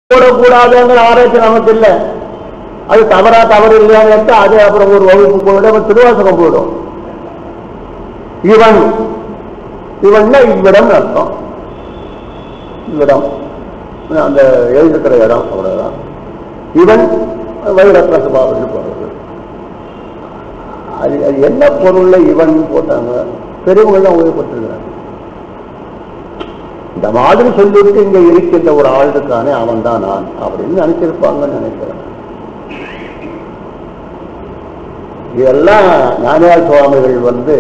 போடக்கூடாதுங்கிற ஆராய்ச்சி நமக்கு இல்லை அது தவறா தவறு இல்லையான்னு கேட்டா அது அப்புறம் ஒரு வகுப்பு போயிடும் அப்புறம் திருவாசகம் போயிடும் இவன் இவன்னா இவ்விடம் அர்த்தம் இவ்விடம் அந்த எழுதிருக்கிற இடம் அவ்வளவுதான் இவன் வைரத்ன சுபாவத்தில் போறது அது அது என்ன பொருள்ல இவன் போட்டாங்க பெரியவங்க தான் உபயோகப்பட்டிருக்கிறாங்க இந்த மாதிரி சொல்லிட்டு இங்க இருக்கின்ற ஒரு ஆள் இருக்கானே அவன் தான் நான் அப்படின்னு நினைச்சிருப்பாங்கன்னு நினைக்கிறேன் இதெல்லாம் ஞானியார் சுவாமிகள் வந்து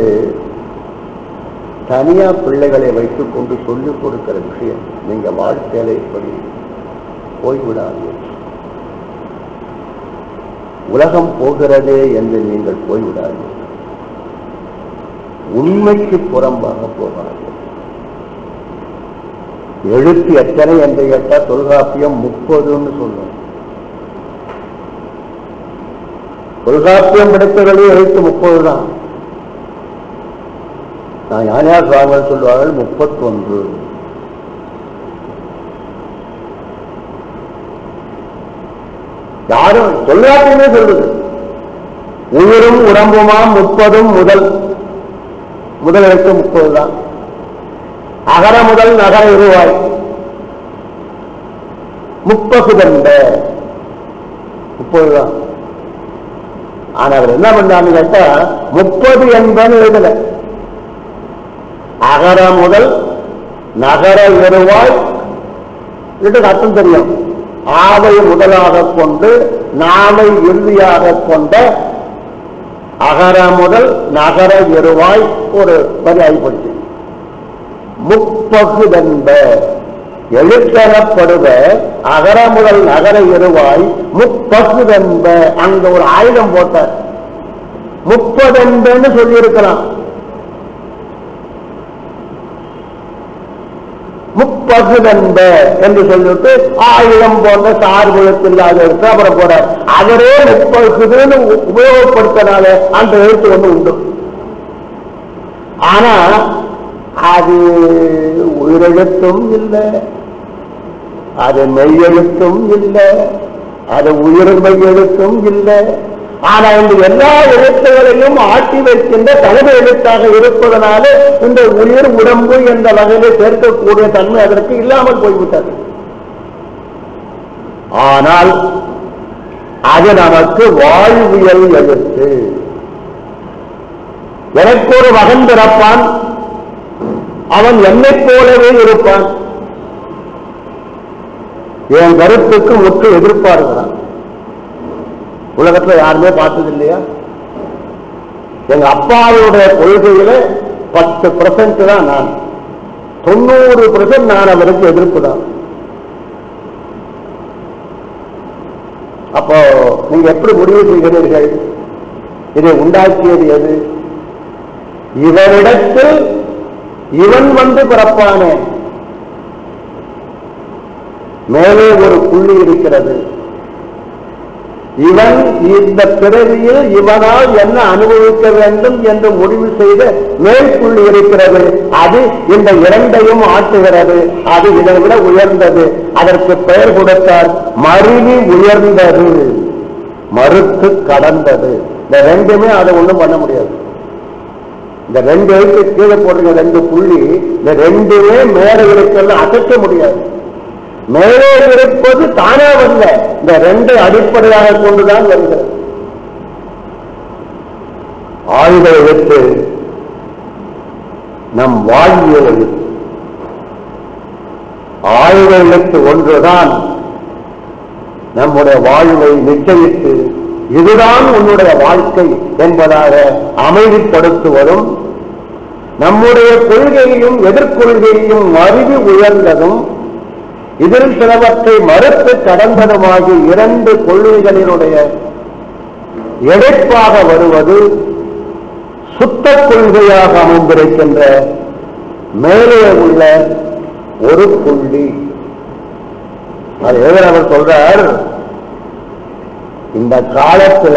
தனியா பிள்ளைகளை வைத்துக் கொண்டு சொல்லிக் கொடுக்கிற விஷயம் நீங்க வாழ்க்கையில இப்படி போய்விடாது உலகம் போகிறதே என்று நீங்கள் போய்விடாது உண்மைக்கு புறம்பாக போகாது எழுத்து எத்தனை என்று கேட்டா தொல்காப்பியம் முப்பதுன்னு சொல்லும் தொல்காப்பியம் படித்தவர்களே எழுத்து முப்பது தான் நான் யானையார் சுவாமிகள் சொல்வார்கள் முப்பத்தொன்று யாரும் தொல்காப்பியமே சொல்லுது உயிரும் உடம்புமாம் முப்பதும் முதல் முதல் எழுத்து முப்பது தான் அகர முதல் நகர இருவாய் முப்பகுதண்ட முப்பது தான் ஆனா அவர் என்ன பண்ணான்னு கேட்டா முப்பது என்பது எழுதல அகர முதல் நகர இருவாய் இது அர்த்தம் தெரியும் ஆவை முதலாக கொண்டு நாவை இறுதியாக கொண்ட அகர முதல் நகர இருவாய் ஒரு வரி ஆகிப்படுச்சு முப்பகுதென்ப எழுத்தரப்படுவ அகர முதல் நகர இருவாய் முப்பகுதென்ப அங்க ஒரு ஆயுதம் போட்டார் முப்பதென்பன்னு சொல்லியிருக்கலாம் முப்பகுதென்ப என்று சொல்லிட்டு ஆயுதம் போன்ற சார்புலத்தில் இல்லாத இருக்கு அப்புறம் போற அவரே முப்பகுதுன்னு உபயோகப்படுத்தினால அந்த எழுத்து ஒண்ணு உண்டு ஆனா அது உயிரெழுத்தும் இல்லை அது மெய்யெழுத்தும் இல்லை அது உயிர்மை எழுத்தும் இல்லை ஆனா இந்த எல்லா எழுத்துகளையும் ஆட்டி வைக்கின்ற தலைமை எழுத்தாக இருப்பதனால இந்த உயிர் உடம்பு என்ற வகையில சேர்க்கக்கூடிய தன்மை அதற்கு இல்லாமல் போய்விட்டது ஆனால் அது நமக்கு வாழ்வியல் எழுத்து எனக்கு ஒரு மகன் பிறப்பான் அவன் என்னைப் போலவே இருப்பான் என் கருத்துக்கு முற்று எதிர்ப்பாருங்கிறான் உலகத்துல யாருமே பார்த்தது இல்லையா எங்க அப்பாவுடைய கொள்கையில பத்து பர்சன்ட் தான் நான் தொண்ணூறு பர்சன்ட் நான் அவருக்கு எதிர்ப்பு தான் அப்போ நீங்க எப்படி முடிவு செய்கிறீர்கள் இதை உண்டாக்கியது எது இவரிடத்தில் இவன் வந்து பிறப்பானே மேலே ஒரு புள்ளி இருக்கிறது இவன் இந்த பிறவியில் இவனால் என்ன அனுபவிக்க வேண்டும் என்று முடிவு செய்த மேற்குள்ளி இருக்கிறது அது இந்த இரண்டையும் ஆட்டுகிறது அது இதை விட உயர்ந்தது அதற்கு பெயர் கொடுத்தார் மருவி உயர்ந்தது மறுத்து கடந்தது இந்த ரெண்டுமே அதை ஒண்ணும் பண்ண முடியாது இந்த ரெண்டு எழுத்து கீழே போடுற ரெண்டு புள்ளி இந்த ரெண்டுமே மேலே இருக்கெல்லாம் அசைக்க முடியாது மேலே இருப்பது தானே வரல இந்த ரெண்டை அடிப்படையாக கொண்டுதான் வருகிறது ஆயுத எழுத்து நம் வாழ்வியல் எழுத்து ஆயுத எழுத்து ஒன்றுதான் நம்முடைய வாழ்வை நிச்சயித்து இதுதான் உன்னுடைய வாழ்க்கை என்பதாக அமைதிப்படுத்துவதும் நம்முடைய கொள்கையையும் எதிர்கொள்கையையும் மருவி உயர்ந்ததும் இதில் சிலவற்றை மறுத்து கடந்ததுமாகி இரண்டு கொள்கைகளினுடைய எடைப்பாக வருவது சுத்த கொள்கையாக அமைந்திருக்கின்ற மேலே உள்ள ஒரு புள்ளி அது எழுதுறவர் சொல்றார் இந்த காலத்துல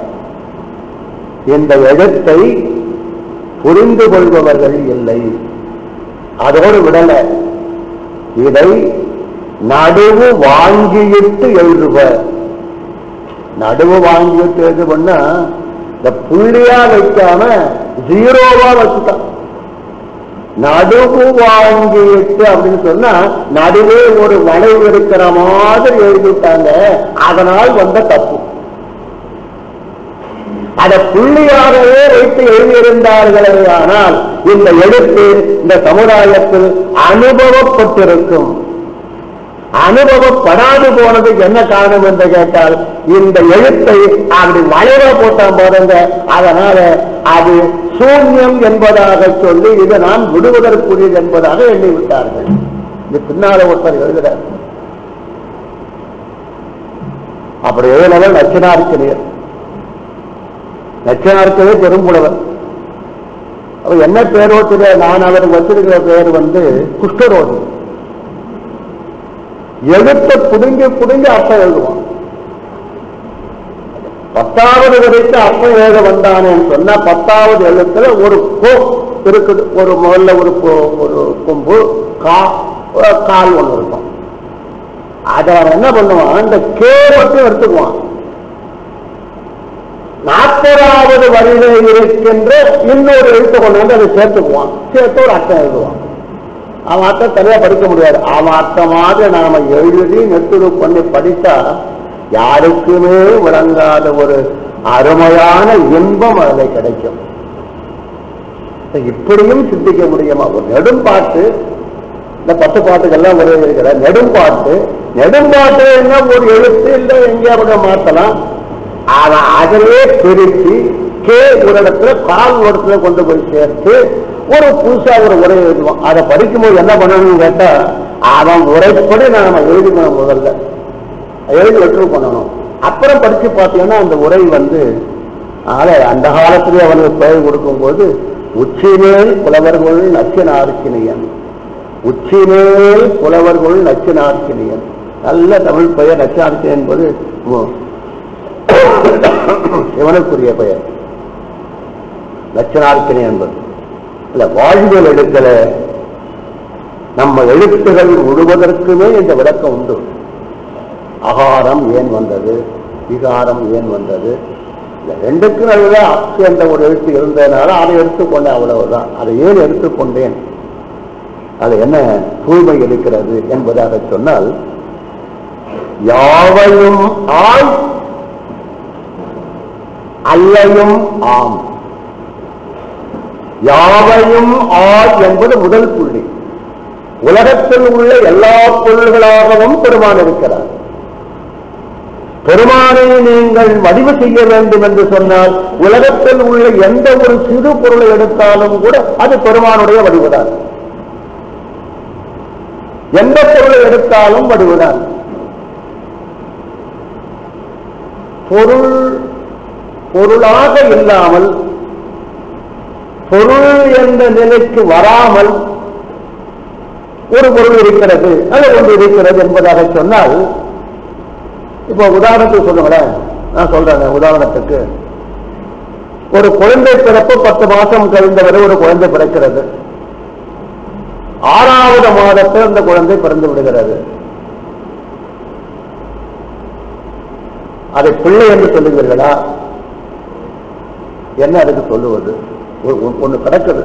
இந்த எழுத்தை புரிந்து கொள்பவர்கள் இல்லை அதோடு விடல இதை நடுவு வாங்கியிட்டு எழுதுவர் நடுவு வாங்கிட்டு எழுதுவன்னா இந்த புள்ளியா வைக்காம ஜீரோவா வச்சுட்டான் நடுவு வாங்கிட்டு அப்படின்னு சொன்னா நடுவே ஒரு வளைவு இருக்கிற மாதிரி எழுதிட்டாங்க அதனால் வந்த தப்பு அதை புள்ளியாகவே வைத்து எழுதியிருந்தார்களே ஆனால் இந்த எழுத்து இந்த சமுதாயத்தில் அனுபவப்பட்டிருக்கும் அனுபவப்படாது போனது என்ன காரணம் என்று கேட்டால் இந்த எழுத்தை அப்படி வளைவ போட்டான் பாருங்க அதனால அது சூன்யம் என்பதாக சொல்லி இதை நாம் விடுவதற்குரியது என்பதாக எண்ணி விட்டார்கள் இது பின்னால ஒருத்தர் எழுதுறார் அப்படி எழுதினவர் நச்சினார்க்கினியர் நச்சினார்க்கவே பெரும்புலவர் அவர் என்ன பேரோ தெரியாது நான் அவருக்கு வச்சிருக்கிற பேர் வந்து குஷ்டரோகி எழுத்த புடுங்கி புடுங்கி அர்த்தம் எழுதுவான் பத்தாவது வரைக்கும் அர்த்தம் எழுத வந்தானேன்னு சொன்னா பத்தாவது எழுத்துல ஒரு கோ இருக்குது ஒரு முதல்ல ஒரு கொ- ஒரு கொம்பு கா ஒரு கால் ஒண்ணு இருக்கும் அதை அவன் என்ன பண்ணுவான் இந்த கே மட்டும் எடுத்துக்குவான் நாற்பதாவது வரியில இருக்கின்ற இன்னொரு எழுத்து கொண்டு வந்து அதை சேர்த்துக்குவான் சேர்த்து ஒரு அர்த்தம் எழுதுவான் அவன் அர்த்தம் சரியா படிக்க முடியாது அவன் அர்த்தமாக நாம எழுதி நெட்டுரு பண்ணி படித்தா யாருக்குமே விளங்காத ஒரு அருமையான இன்பம் அதில் கிடைக்கும் இப்படியும் சிந்திக்க முடியுமா ஒரு நெடும்பாட்டு இந்த பத்து பாட்டுகள்லாம் ஒரே இருக்கிற நெடும்பாட்டு நெடும்பாட்டு என்ன ஒரு எழுத்து இல்லை எங்கேயாவது மாத்தலாம் அவன் அதிலே பிரித்து கே ஒரு இடத்துல கால் ஒரு இடத்துல கொண்டு போய் சேர்த்து ஒரு புதுசா ஒரு உரை எழுதுவான் அதை படிக்கும்போது என்ன பண்ணணும்னு கேட்டா அவன் உரைப்படி நாம எழுதிக்கணும் முதல்ல எழுதி வெற்று பண்ணணும் அப்புறம் படிச்சு பார்த்தீங்கன்னா அந்த உரை வந்து ஆக அந்த காலத்திலே அவனுக்கு பெயர் கொடுக்கும்போது உச்சிமேல் புலவர்கள் நச்சினார்க்கினியன் உச்சிமேல் புலவர்கள் நச்சினார்க்கினியன் நல்ல தமிழ் பெயர் நச்சினார்க்கினியன் என்பது உ- இவனுக்குரிய பெயர் லட்சணார்க்கினி என்பது இல்ல வாழ்வியல் எழுத்துல நம்ம எழுத்துகள் முழுவதற்குமே இந்த விளக்கம் உண்டு அகாரம் ஏன் வந்தது விகாரம் ஏன் வந்தது இந்த ரெண்டுக்கும் நடுவில் அக்கு என்ற ஒரு எழுத்து இருந்ததுனால அதை எடுத்துக்கொண்டேன் அவ்வளவுதான் அதை ஏன் எடுத்துக்கொண்டேன் அது என்ன தூய்மை இருக்கிறது என்பதாக சொன்னால் யாவையும் ஆய் அல்லையும் ஆம் யாவையும் ஆய் என்பது முதல் புள்ளி உலகத்தில் உள்ள எல்லா பொருள்களாகவும் பெருமான் இருக்கிறார் பெருமானை நீங்கள் வடிவு செய்ய வேண்டும் என்று சொன்னால் உலகத்தில் உள்ள எந்த ஒரு சிறு பொருளை எடுத்தாலும் கூட அது பெருமானுடைய வடிவுதான் எந்த பொருளை எடுத்தாலும் வடிவுதான் பொருள் பொருளாக இல்லாமல் பொருள் என்ற நிலைக்கு வராமல் ஒரு பொருள் இருக்கிறது அது ஒன்று இருக்கிறது என்பதாக சொன்னால் இப்போ உதாரணத்துக்கு சொல்லுங்களேன் நான் சொல்றேன் உதாரணத்துக்கு ஒரு குழந்தை பிறப்பு பத்து மாசம் கழிந்தவரை ஒரு குழந்தை பிறக்கிறது ஆறாவது மாதத்தில் அந்த குழந்தை பிறந்து விடுகிறது அதை பிள்ளை என்று சொல்லுவீர்களா என்ன அதுக்கு சொல்லுவது ஒரு- ஒ- ஒண்ணு கிடக்குது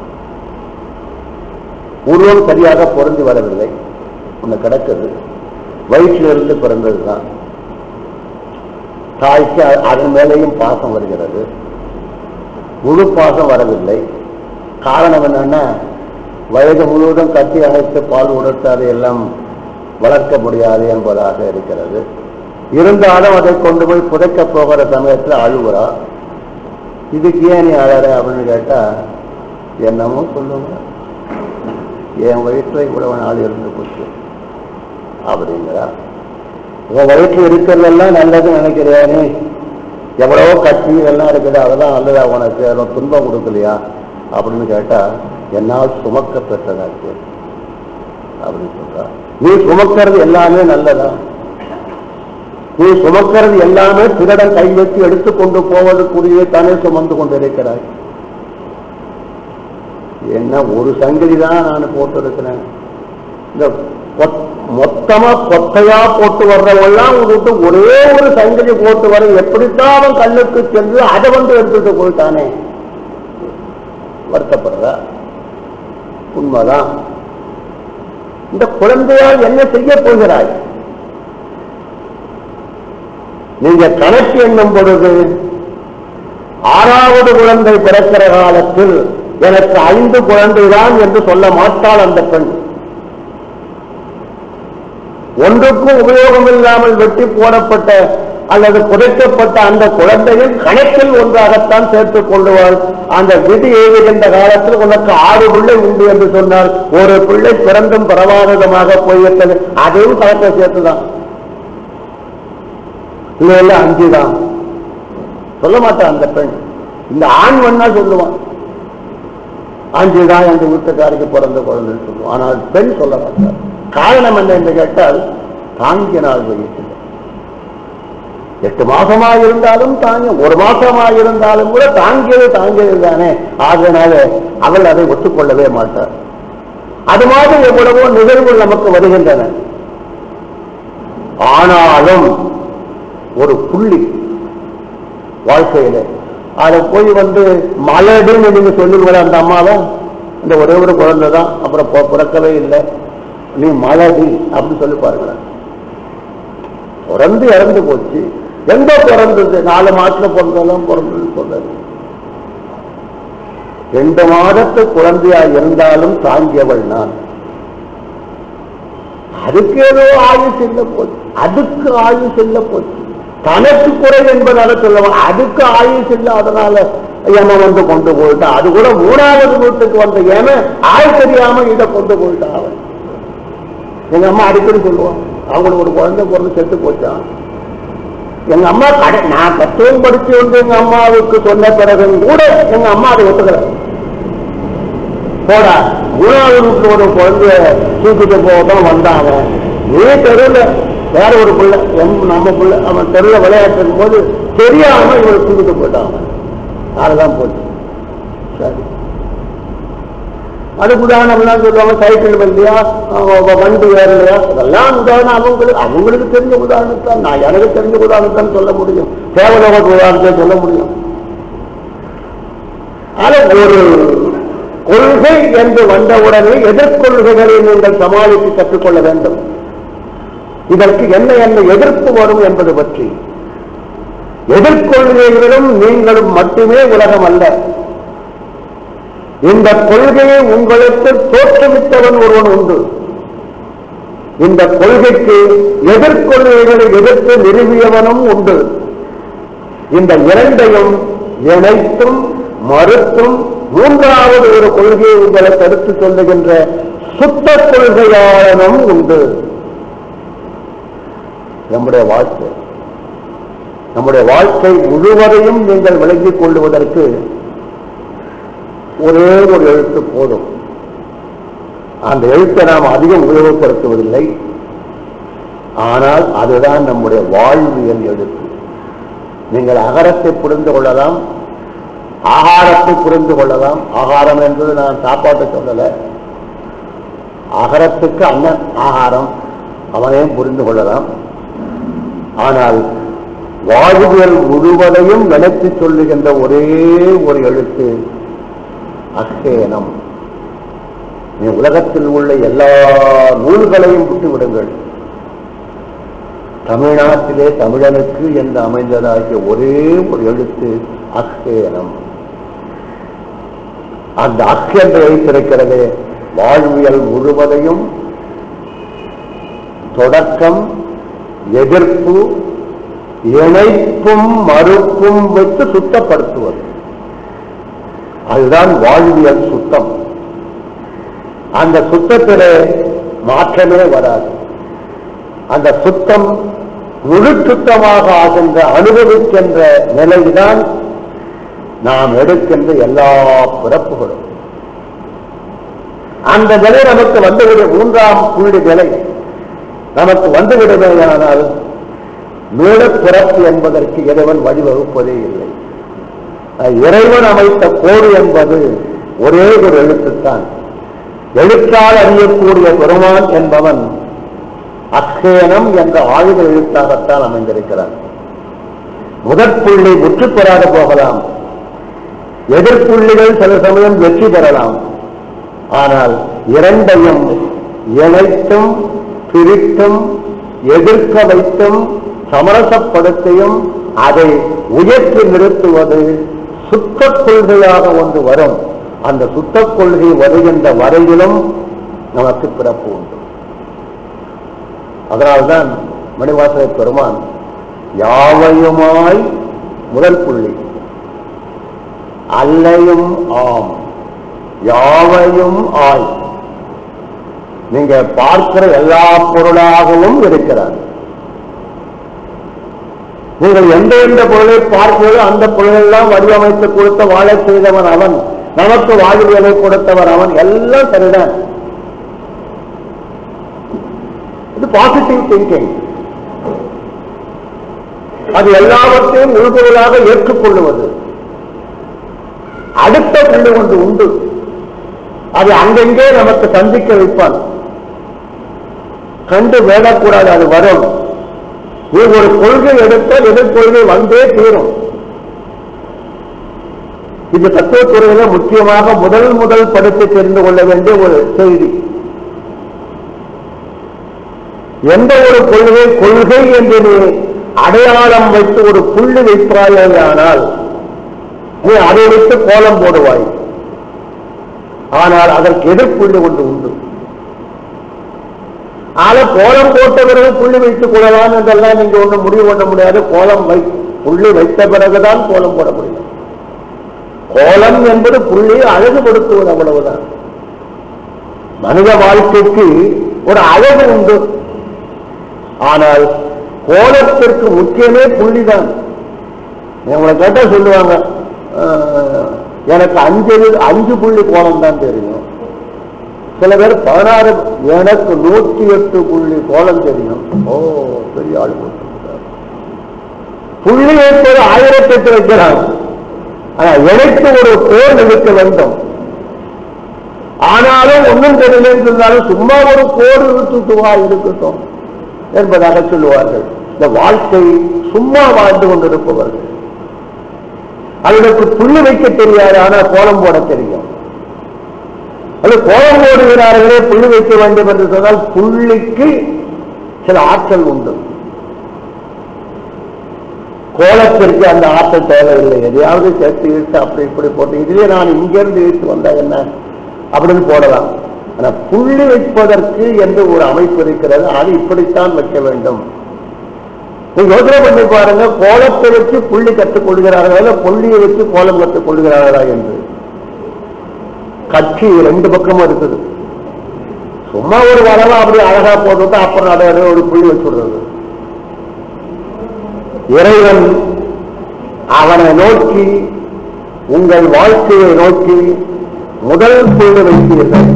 உருவம் சரியாக பொருந்தி வரவில்லை ஒண்ணு கிடக்குது வயிற்றிலிருந்து பிறந்ததுதான் தாய்க்கு அ- அதன் மேலேயும் பாசம் வருகிறது முழு பாசம் வரவில்லை காரணம் என்னன்னா வயது முழுவதும் கட்டி அணைத்து பால் உடுத்து அதையெல்லாம் வளர்க்க முடியாது என்பதாக இருக்கிறது இருந்தாலும் அதை கொண்டு போய் புதைக்க போகிற சமயத்தில் அழுகுறா இதுக்கு ஏன் நீ அழற அப்படின்னு கேட்டா என்னமோ சொல்லுங்க என் வயிற்றுல இவ்வளவு நாள் இருந்து போச்சு அப்படிங்கிறா உன் வயிற்றுல இருக்கிறதெல்லாம் நல்லதுன்னு நினைக்கிறியா நீ எவ்வளவோ கட்சி இதெல்லாம் இருக்குது அதெல்லாம் நல்லதா உனக்கு அதில் துன்பம் கொடுக்கலையா அப்படின்னு கேட்டா என்னால் சுமக்க பெற்றதாச்சு அப்படின்னு சொல்றா நீ சுமக்கிறது எல்லாமே நல்லதா நீ சுமக்கிறது எல்லாமே பிறடம் கை வச்சு எடுத்துக்கொண்டு போவதற்குரிய தானே சுமந்து கொண்டிருக்கிறாய் என்ன ஒரு சங்கிலி தான் நான் போட்டிருக்கிறேன் இந்த பொத்- மொத்தமா கொத்தையா போட்டு வர்றவெல்லாம் விட்டு ஒரே ஒரு சங்கிலி போட்டு வர எப்படித்தான் அவன் கல்லுக்கு சென்று அதை வந்து எடுத்துட்டு போயிட்டானே வருத்தப்படுறா உண்மைதான் இந்த குழந்தையால் என்ன செய்ய போகிறாய் நீங்க கணக்கு எண்ணும் பொழுது ஆறாவது குழந்தை பிறக்கிற காலத்தில் எனக்கு ஐந்து குழந்தைதான் என்று சொல்ல மாட்டாள் அந்த பெண் ஒன்றுக்கும் உபயோகம் இல்லாமல் வெட்டி போடப்பட்ட அல்லது புதைக்கப்பட்ட அந்த குழந்தையும் கணக்கில் ஒன்றாகத்தான் சேர்த்துக் கொள்ளுவாள் அந்த விதி எழுதுகின்ற காலத்தில் உனக்கு ஆறு பிள்ளை உண்டு என்று சொன்னால் ஒரு பிள்ளை பிறந்தும் பரவாதமாக போய்விட்டது அதையும் கணக்கை சேர்த்துதான் இல்ல இல்ல அஞ்சு தான் சொல்ல மாட்டான் அந்த பெண் இந்த ஆண் வேணா சொல்லுவான் அஞ்சு தான் எங்க வீட்டுக்காருக்கு பிறந்த குழந்தைன்னு சொல்லுவான் ஆனால் பெண் சொல்ல மாட்டார் காரணம் என்ன என்று கேட்டால் தாங்கினால் வயசில் எட்டு மாசமா இருந்தாலும் தாங்க ஒரு மாசமா இருந்தாலும் கூட தாங்கியது தாங்கியது தானே ஆகையினால அவள் அதை ஒத்துக்கொள்ளவே மாட்டார் அது மாதிரி எவ்வளவோ நிகழ்வுகள் நமக்கு வருகின்றன ஆனாலும் ஒரு புள்ளி வாழ்க்கையில அதை போய் வந்து மலடுன்னு நீங்க சொல்லுவீங்களா அந்த அம்மாவை இந்த ஒரே ஒரு குழந்தை தான் அப்புறம் பொ- பிறக்கவே இல்லை நீ மலடி அப்படின்னு சொல்லி பாருங்களேன் பிறந்து இறந்து போச்சு எங்க பிறந்தது நாலு மாசத்துல பிறந்ததெல்லாம் பிறந்தது சொன்னது ரெண்டு மாதத்து குழந்தையா இருந்தாலும் தாங்கியவள் நான் அதுக்கு ஏதோ ஆயுஸ் இல்ல போச்சு அதுக்கு ஆயுஸ் இல்ல போச்சு தனக்கு குறை என்பதால சொல்லுவாங்க அதுக்கு ஆயுஸ் இல்ல அதனால ஏம வந்து கொண்டு போயிட்டான் அது கூட மூணாவது வீட்டுக்கு வந்த ஏம ஆள் தெரியாம இதை கொண்டு போயிட்டான் அவன் எங்க அம்மா அடிக்கடி சொல்லுவான் அவங்களுக்கு ஒரு குழந்தை பிறந்து செத்து போச்சான் எங்க அம்மா கடை நான் கத்தவும் படிச்சு வந்து எங்க அம்மாவுக்கு சொன்ன பிறகும் கூட எங்க அம்மா அதை ஒத்துக்கல போடா மூணாவது வீட்டுல ஒரு குழந்தைய தூக்கிட்டு போகத்தான் வந்தாங்க நீ தெருவில் வேற ஒரு பிள்ளை எம் நம்ம பிள்ளை அவன் தெருவில் விளையாட்டு போது தெரியாம இவனை தூக்கிட்டு போயிட்டான் அவன் அதுதான் போச்சு சரி அதுக்கு உதாரணம்லாம் சொல்லுவாங்க சைக்கிள் வரலையா அஹ் வண்டி ஏறலையா அதெல்லாம் உதாரணம் அவங்களுக்கு அவங்களுக்கு தெரிஞ்ச உதாரணத்தான் நான் எனக்கு தெரிஞ்ச உதாரணத்தான் சொல்ல முடியும் தேவலோக உதாரணத்தை சொல்ல முடியும் ஆனா ஒரு கொள்கை என்று வந்தவுடனே எதிர்கொள்கைகளை நீங்கள் சமாளித்து கற்றுக்கொள்ள வேண்டும் இதற்கு என்ன என்ன எதிர்ப்பு வரும் என்பது பற்றி எதிர்கொள்கைகளிலும் நீங்களும் மட்டுமே உலகம் அல்ல இந்த கொள்கையை உங்களுக்கு தோற்றுவித்தவன் ஒருவன் உண்டு இந்த கொள்கைக்கு எதிர்கொள்கைகளை எதிர்த்து நிறுவியவனும் உண்டு இந்த இரண்டையும் இணைத்தும் மறுத்தும் மூன்றாவது ஒரு கொள்கையை உங்களுக்கு எடுத்து சொல்லுகின்ற சுத்த கொள்கையாளனும் உண்டு நம்முடைய வாழ்க்கை நம்முடைய வாழ்க்கை முழுவதையும் நீங்கள் விளங்கிக் கொள்ளுவதற்கு ஒரே ஒரு எழுத்து போதும் அந்த எழுத்தை நாம் அதிகம் உபயோகப்படுத்துவதில்லை ஆனால் அதுதான் நம்முடைய வாழ்வியல் எழுத்து நீங்கள் அகரத்தை புரிந்து கொள்ளலாம் ஆகாரத்தை புரிந்து கொள்ளலாம் ஆகாரம் என்பது நான் சாப்பாட்டை சொல்லல அகரத்துக்கு அண்ணன் ஆகாரம் அவனையும் புரிந்து கொள்ளலாம் ஆனால் வாழ்வியல் முழுவதையும் நினைத்து சொல்லுகின்ற ஒரே ஒரு எழுத்து அக்ஷேனம் நீ உலகத்தில் உள்ள எல்லா நூல்களையும் விட்டு விடுங்கள் தமிழ்நாட்டிலே தமிழனுக்கு என்று அமைந்ததாகிய ஒரே ஒரு எழுத்து அக்ஷேனம் அந்த அக் என்று வைத்திருக்கிறது வாழ்வியல் முழுவதையும் தொடக்கம் எதிர்ப்பு இணைப்பும் மறுப்பும் வைத்து சுத்தப்படுத்துவது அதுதான் வாழ்வியல் சுத்தம் அந்த சுத்தத்திலே மாற்றமே வராது அந்த சுத்தம் முழு சுத்தமாக ஆகின்ற அனுபவிக்கின்ற நிலைதான் நாம் எடுக்கின்ற எல்லா பிறப்புகளும் அந்த நிலை நமக்கு வந்துவிட மூன்றாம் புள்ளி நிலை நமக்கு வந்துவிடுமேயானால் மீள பிறப்பு என்பதற்கு இறைவன் வழிவகுப்பதே இல்லை அஹ் இறைவன் அமைத்த கோடு என்பது ஒரே ஒரு எழுத்துத்தான் எழுத்தால் அறியக்கூடிய பெருமான் என்பவன் அக்ஷேனம் என்ற ஆயுத எழுத்தாகத்தான் அமைந்திருக்கிறார் முதற்புள்ளி முற்று பெறாது போகலாம் எதிர்ப்புள்ளிகள் சில சமயம் வெற்றி பெறலாம் ஆனால் இரண்டையும் இணைத்தும் பிரித்தும் எதிர்க்க வைத்தும் சமரசப்படுத்தியும் அதை உயர்த்தி நிறுத்துவது சுத்த கொள்கையாக ஒன்று வரும் அந்த சுத்த கொள்கை வருகின்ற வரையிலும் நமக்கு பிறப்பு உண்டு அதனால்தான் மணிவாசக பெருமான் யாவையுமாய் முதல் புள்ளி அல்லையும் ஆம் யாவையும் ஆய் நீங்க பார்க்கிற எல்லா பொருளாகவும் இருக்கிறார் நீங்கள் எந்த எந்த பொருளை பார்க்கிறதோ அந்த பொருளெல்லாம் வடிவமைத்து கொடுத்த வாழச் செய்தவன் அவன் நமக்கு வாழ்வியலை கொடுத்தவன் அவன் எல்லாம் சரிதான் இது பாசிட்டிவ் திங்கிங் அது எல்லாவற்றையும் உள்பொருளாக ஏற்றுக்கொள்ளுவது அடுத்த புள்ளி ஒன்று உண்டு அது அங்கெங்கே நமக்கு சந்திக்க வைப்பான் கண்டு வேடக்கூடாது அது வரும் நீ ஒரு கொள்கை எடுத்தால் எதிர்கொள்கை வந்தே தீரும் இது தத்துவத்துறையில முக்கியமாக முதல் முதல் படித்து தெரிந்து கொள்ள வேண்டிய ஒரு செய்தி எந்த ஒரு கொள்கை கொள்கை என்று நீ அடையாளம் வைத்து ஒரு புள்ளி வைப்பாயானால் நீ அதை வைத்து கோலம் போடுவாய் ஆனால் அதற்கு எதிர்ப்புள்ளி ஒன்று உண்டு ஆக கோலம் போட்ட பிறகு புள்ளி வைத்துக் கொள்ளலாம் என்றெல்லாம் நீங்க ஒன்றும் முடிவு பண்ண முடியாது கோலம் வை புள்ளி வைத்த பிறகுதான் கோலம் போட முடியும் கோலம் என்பது புள்ளியை அழகுபடுத்துவது அவ்வளவுதான் மனித வாழ்க்கைக்கு ஒரு அழகு உண்டு ஆனால் கோலத்திற்கு முக்கியமே புள்ளிதான் உங்களை கேட்டா சொல்லுவாங்க "அஹ், எனக்கு அஞ்சு அஞ்சு புள்ளி கோலம் தான் தெரியும் சில பேர் பதினாறு எனக்கு நூற்றி எட்டு புள்ளி கோலம் தெரியும் ஓ பெரிய ஆள் போட்டிருக்கிறார். புள்ளி வைப்பது ஆயிரத்தி எட்டு வைக்கிறாங்க ஆனா இணைத்து ஒரு கோல் இழுக்க வேண்டும் ஆனாலும் ஒன்றும் தெரியலன்னு சொன்னாலும் சும்மா ஒரு கோடு இழுத்துட்டு வா இருக்கட்டும் என்பதாக சொல்லுவார்கள் இந்த வாழ்க்கை சும்மா வாழ்ந்து கொண்டிருப்பவர்கள் அவர்களுக்கு புள்ளி வைக்க தெரியாது ஆனா கோலம் போட தெரியும் அது கோலம் போடுகிறார்களே புள்ளி வைக்க வேண்டும் என்று சொன்னால் புள்ளிக்கு சில ஆற்றல் உண்டு கோலத்திற்கு அந்த ஆற்றல் தேவையில்லை எதையாவது சேர்த்து இழுத்து அப்படி இப்படி போட்டு இதுவே நான் இங்கிருந்து இழுத்து வந்தா என்ன அப்படின்னு போடலாம் ஆனா புள்ளி வைப்பதற்கு என்று ஒரு அமைப்பு இருக்கிறது அது இப்படித்தான் வைக்க வேண்டும் நீங்க யோசனை பண்ணி பாருங்க கோலத்தை வச்சு புள்ளி கற்றுக் கொள்கிறார்களா இல்ல புள்ளியை வச்சு கோலம் கற்றுக் கொள்கிறார்களா என்று கட்சி ரெண்டு பக்கமும் இருக்குது சும்மா ஒரு வரவா அப்படி அழகா போட்டுட்டு அப்புறம் அதை அதை ஒரு புள்ளி வச்சு விடுறது இறைவன் அவனை நோக்கி உங்கள் வாழ்க்கையை நோக்கி முதல் புள்ளி வைத்தீர்கள்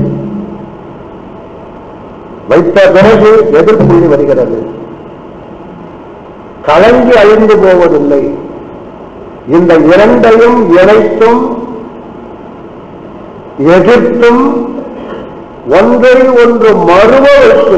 வைத்த பிறகு எதிர்ப்புள்ளி வருகிறது கலங்கி அழிந்து போவதில்லை இந்த இரண்டையும் இணைத்தும் எதிர்த்தும் ஒன்றை ஒன்று மறுவ வைத்து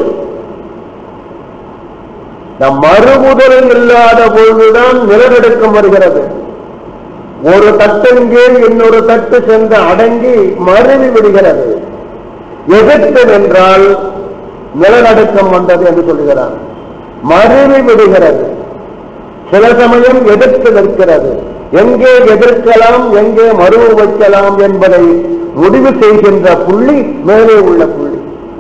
நம் மறுமுதல் இல்லாத பொழுதுதான் நிலநடுக்கம் வருகிறது ஒரு தட்டின் கீழ் இன்னொரு தட்டு சென்று அடங்கி மருவி விடுகிறது எதிர்த்து நின்றால் நிலநடுக்கம் வந்தது என்று சொல்கிறார் மருவி விடுகிறது சில சமயம் எதிர்த்து நிற்கிறது எங்கே எதிர்க்கலாம் எங்கே மறுவு வைக்கலாம் என்பதை முடிவு செய்கின்ற புள்ளி மேலே உள்ள புள்ளி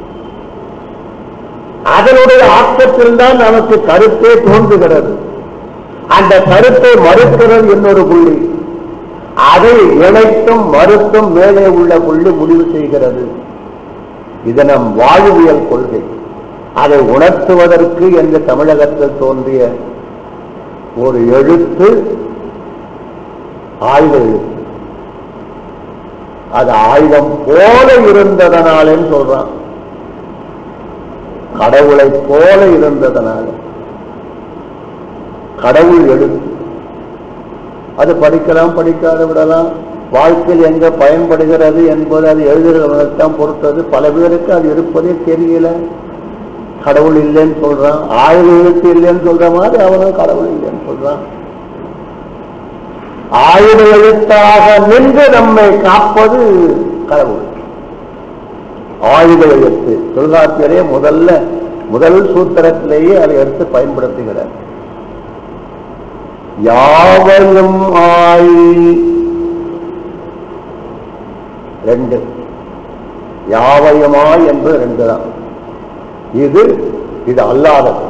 அதனுடைய ஆக்கத்தில் தான் நமக்கு கருத்தே தோன்றுகிறது அந்த கருத்தை மறுக்கிறது இன்னொரு புள்ளி அதை இணைத்தும் மறுத்தும் மேலே உள்ள புள்ளி முடிவு செய்கிறது இது நம் வாழ்வியல் கொள்கை அதை உணர்த்துவதற்கு என்று தமிழகத்தில் தோன்றிய ஒரு எழுத்து ஆயுத எழுத்து அது ஆயுதம் போல இருந்ததனாலேன்னு சொல்றான் கடவுளை போல இருந்ததனால கடவுள் எழுத்து அது படிக்கலாம் படிக்காத விடலாம் வாழ்க்கையில் எங்க பயன்படுகிறது என்பது அது எழுதுகிறவர்களைத்தான் பொறுத்தது பல பேருக்கு அது இருப்பதே தெரியல கடவுள் இல்லைன்னு சொல்றான் ஆயுத எழுத்து இல்லைன்னு சொல்ற மாதிரி அவனும் கடவுள் இல்லைன்னு சொல்றான் ஆயுத எழுத்தாக நின்று நம்மை காப்பது கடவுள் ஆயுத எழுத்து தொல்காப்பியரே முதல்ல முதல் சூத்திரத்திலேயே அதை எடுத்து பயன்படுத்துகிறார் யாவையும் ஆய் ரெண்டு யாவையுமாய் என்று ரெண்டு தான் இது இது அல்லாதது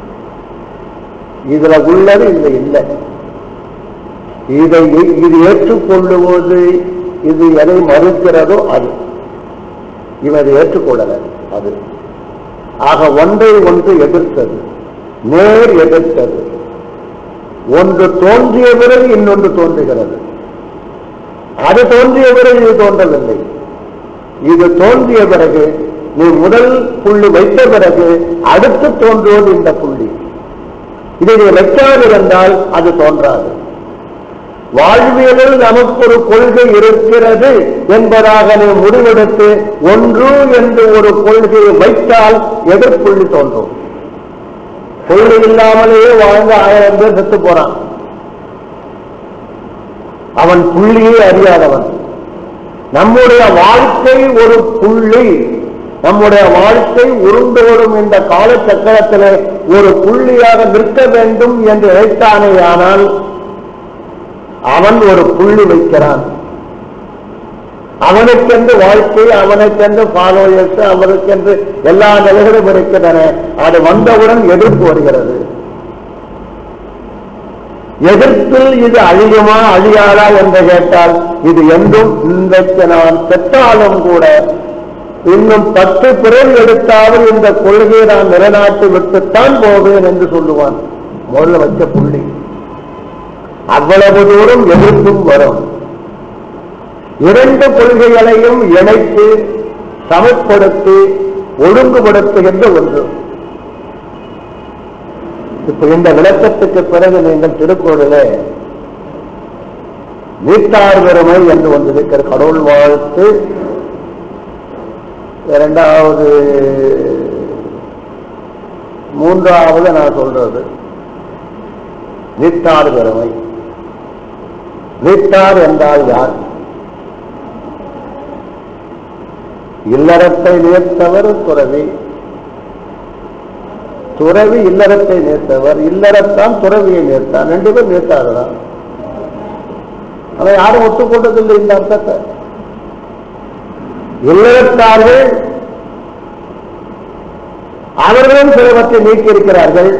இதுல உள்ளது இதுல இல்லை இதை இது ஏற்றுக்கொள்ளுவது இது எதை மறுக்கிறதோ அது இவன் அதை ஏற்றுக்கொள்ளல அது ஆக ஒன்றை ஒன்று எதிர்த்தது நேர் எதிர்த்தது ஒன்று தோன்றிய பிறகு இன்னொன்று தோன்றுகிறது அது தோன்றிய பிறகு இது தோன்றவில்லை இது தோன்றிய பிறகு நீ முதல் புள்ளி வைத்த பிறகு அடுத்து தோன்றுவது இந்த புள்ளி இதை நீ வைக்காதிருந்தால் அது தோன்றாது வாழ்வியலில் நமக்கு ஒரு கொள்கை இருக்கிறது என்பதாக நீ முடிவெடுத்து ஒன்று என்று ஒரு கொள்கையை வைத்தால் எதிர்ப்புள்ளி தோன்றும் கொள்கை இல்லாமலேயே வாழ்ந்த ஆயிரம் பேர் செத்து போறான் அவன் புள்ளியே அறியாதவன் நம்முடைய வாழ்க்கை ஒரு புள்ளி நம்முடைய வாழ்க்கை உருண்டோடும் இந்த காலச்சக்கரத்திலே ஒரு புள்ளியாக நிற்க வேண்டும் என்று நினைத்தானேயானால் அவன் ஒரு புள்ளி வைக்கிறான் அவனுக்கென்று வாழ்க்கை அவனுக்கென்று ஃபாலோயர்ஸ் அவனுக்கென்று எல்லா நிலைகளும் இருக்கின்றன அது வந்தவுடன் எதிர்ப்பு வருகிறது எதிர்ப்பில் இது அழியுமா அழியாதா என்று கேட்டால் இது என்றும் இன்றைக்கு நான் பெற்றாலும் கூட இன்னும் பத்து பிறகு எடுத்தாவது இந்த கொள்கையை நான் நிலைநாட்டி விட்டுத்தான் போவேன் என்று சொல்லுவான் முதல்ல வச்ச புள்ளி அவ்வளவு தூரம் எதிர்ப்பும் வரும் இரண்டு கொள்கைகளையும் இணைத்து சமப்படுத்தி ஒழுங்குபடுத்துகின்ற ஒன்று இப்ப இந்த விளக்கத்துக்கு பிறகு நீங்கள் திருக்குறளிலே நீட்டார் பெருமை என்று ஒன்று இருக்கிற கடவுள் வாழ்த்து இரண்டாவது மூன்றாவது நான் சொல்றது நீட்டார் பெருமை நீட்டார் என்றால் யார் இல்லறத்தை நேர்த்தவர் துறவி துறவி இல்லறத்தை நேர்த்தவர் இல்லறத்தான் துறவியை நேர்த்தான் ரெண்டு பேர் நேர்த்தார்களாம் அதை யாரும் ஒத்துக்கொண்டதில்லை இந்த அர்த்தத்தை இல்லறத்தார்கள் அவர்களும் சிலவற்றை நீக்கியிருக்கிறார்கள்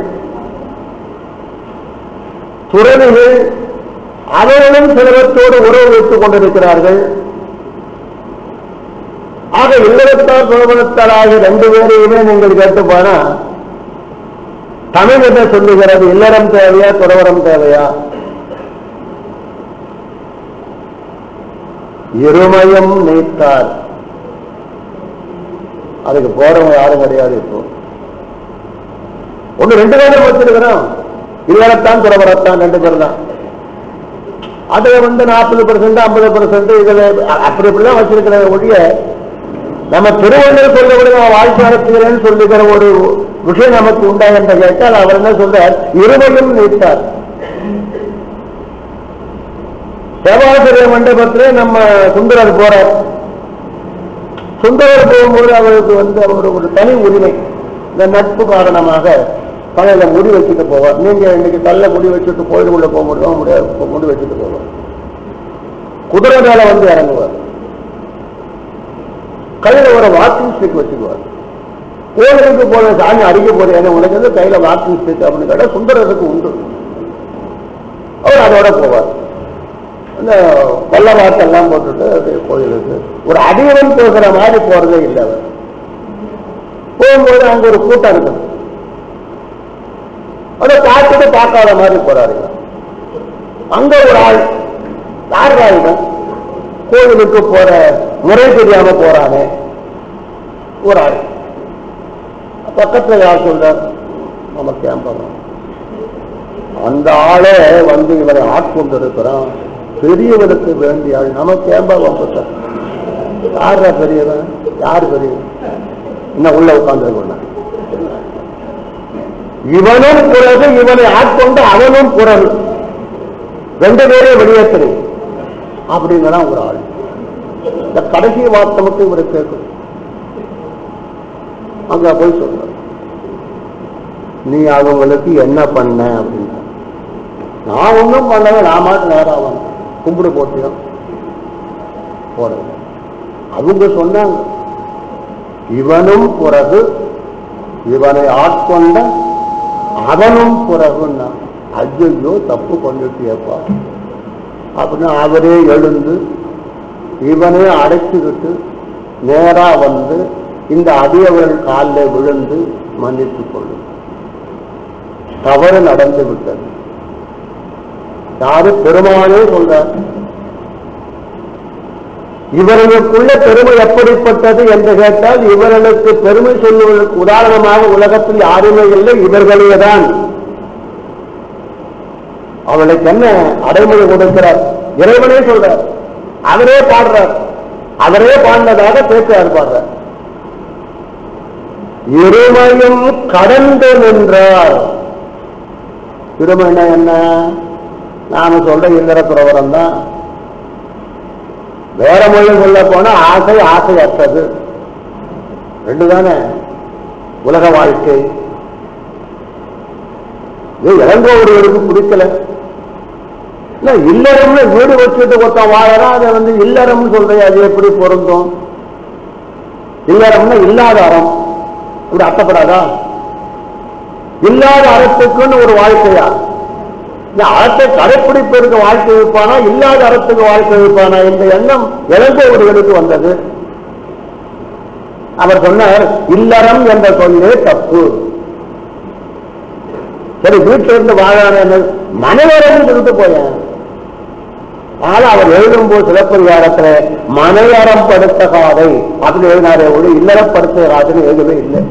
துறவிகள் அவர்களும் சிலவற்றோடு உறவு வைத்துக் கொண்டிருக்கிறார்கள் ஆக இல்லறத்தார் துறவனத்தார் ஆகிய ரெண்டு பேரையுமே நீங்கள் கேட்டு போனா தமிழ் என்ன சொல்லுகிறது இல்லறம் தேவையா துறவரம் தேவையா இருமயம் நீத்தார் அதுக்கு போறவங்க யாரும் கிடையாது இப்போ ஒண்ணு ரெண்டு பேரும் வச்சிருக்கிறோம் இல்லறத்தான் துறவரத்தான் ரெண்டு பேர் தான் அதுல வந்து நாற்பது பெர்சென்ட் ஐம்பது பெர்சென்ட் இதுல அ- அப்படி இப்படிலாம் வச்சிருக்கிற ஒழிய நம்ம திருவள்ளுவர் சொல்லக்கூடிய நம்ம வாழ்க்கை நடத்துகிறேன்னு சொல்லுகிற ஒரு விஷயம் நமக்கு உண்டா என்று கேட்டால் அவர் என்ன சொல்றார் இருமையும் நீத்தார் சேவாசிரிய மண்டபத்திலே நம்ம சுந்தரர் போறார் சுந்தரர் போகும்போது அவருக்கு வந்து அவருக்கு ஒரு தனி உரிமை இந்த நட்பு காரணமாக தலையில முடி வச்சுட்டு போவார் நீங்க இன்னைக்கு தள்ள முடி வச்சுட்டு கோயிலுக்குள்ள போக முடியுமா முடியாது இப்ப முடி வச்சுட்டு போவார் குதிரை மேல வந்து இறங்குவார் கையில ஒரு வாக்கிங் ஸ்டிக் வச்சுக்குவார் கோயிலுக்கு போன சாமி அடிக்க போறேன் உனக்கு வந்து கையில வாக்கிங் ஸ்டிக் அப்படின்னு கேட்டா சுந்தரருக்கு உண்டு அவர் அதோட போவார் இந்த கொல்லவாட்டெல்லாம் போட்டுட்டு அது கோயிலுக்கு ஒரு அடியவன் போகிற மாதிரி போறதே இல்லை அவர் போகும்போது அங்க ஒரு கூட்டம் இருக்குது அதை பார்த்துட்டு பார்க்காத மாதிரி போறாரு அங்க ஒரு ஆள் யார் இவன் கோயிலுக்கு போற முறை தெரியாம போறானே ஒரு ஆள் பக்கத்துல யார் சொல்றார் நம்ம கேம்பகம் அந்த ஆளே வந்து இவரை ஆட்கொண்டு இருக்கிறான் பெரியவனுக்கு வேண்டிய ஆள் நம்ம கேம்பகம் சார் யாரா பெரியவன் யார் பெரியவன் இன்னும் உள்ள உட்கார்ந்து இவனும் பிறகு இவனை ஆட்கொண்டு அவனும் பிறகு ரெண்டு பேரே வெளியேற்றணும் அப்படிங்கிறான் ஒரு ஆள் இந்த கடைசி வார்த்தை மட்டும் இவரை கேட்கும் அங்க போய் சொல்ற நீ அவங்களுக்கு என்ன பண்ண அப்படின்னா நான் ஒன்றும் பண்ணவே நான் மாட்டு நேரம் அவன் கும்பிடு போட்டியும் போறது அவங்க சொன்னாங்க இவனும் பிறகு இவனை ஆட்கொண்ட அவனும் பிறகுன்னா ஐயோ தப்பு பண்ணிட்டியப்பா அப்படின்னு அவரே எழுந்து இவனே அடைச்சுக்கிட்டு நேரா வந்து இந்த அடியவர்கள் காலில் விழுந்து மன்னித்துக் கொள்ளும் தவறு நடந்து விட்டது யாரு பெருமானே சொல்றார் இவர்களுக்குள்ள பெருமை எப்படிப்பட்டது என்று கேட்டால் இவர்களுக்கு பெருமை சொல்லுவதற்கு உதாரணமாக உலகத்தில் யாருமே இல்லை இவர்களே தான் அவளுக்கு என்ன அடைமொழி கொடுக்கிறார் இறைவனே சொல்றார் அவரே பாடுறார் அவரே பாடினதாக பேசுறார் பாடுறார் இருமையும் கடந்து நின்றார் இருமைனா என்ன நாம சொல்ற இல்லற பிரவரம் தான் வேற மொழி சொல்ல போனா ஆசை ஆசை அற்றது ரெண்டு தானே உலக வாழ்க்கை இது இளங்கோவர்களுக்கு பிடிக்கல இல்ல இல்லறம்னு வீடு வச்சுட்டு ஒருத்தன் வாழறான் அதை வந்து இல்லறம்னு சொல்றேன் அது எப்படி பொருந்தும் இல்லறம்னா இல்லாத அறம் இப்படி அர்த்தப்படாதா இல்லாத அறத்துக்குன்னு ஒரு வாழ்க்கையா இந்த அறத்தை கடைப்பிடிப்பதற்கு வாழ்க்கை வைப்பானா இல்லாத அறத்துக்கு வாழ்க்கை வைப்பானா என்ற எண்ணம் இளங்கோவர்களுக்கு வந்தது அவர் சொன்னார் இல்லறம் என்ற சொல்லே தப்பு சரி வீட்டில இருந்து வாழான மனைவரம் சொல்லிட்டு போயேன் ஆனா அவர் எழுதும்போது சிலப்பதிகாரத்துல மனையறம் படுத்த காதை அப்படின்னு எழுதினாரே ஒரு இல்லறப்படுத்த காதுன்னு எழுதவே இல்லை